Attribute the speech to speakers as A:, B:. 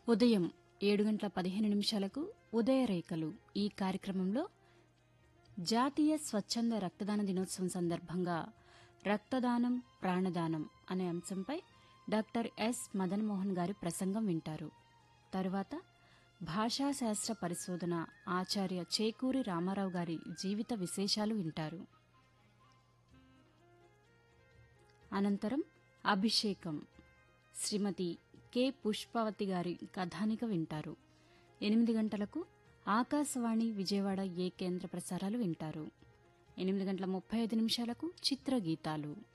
A: ఉదయం ఏడు గంటల పదిహేను నిమిషాలకు ఉదయరేఖలు ఈ కార్యక్రమంలో జాతీయ స్వచ్ఛంద రక్తదాన దినోత్సవం సందర్భంగా రక్తదానం ప్రాణదానం అనే అంశంపై డాక్టర్ ఎస్ మదన్ మోహన్ గారి ప్రసంగం వింటారు తరువాత భాషాశాస్త్ర పరిశోధన ఆచార్య చేకూరి రామారావు గారి జీవిత విశేషాలు వింటారు అనంతరం అభిషేకం శ్రీమతి కె పుష్పావతి గారి కథానిక వింటారు ఎనిమిది గంటలకు ఆకాశవాణి విజయవాడ ఏ కేంద్ర ప్రసారాలు వింటారు ఎనిమిది గంటల ముప్పై ఐదు నిమిషాలకు చిత్రగీతాలు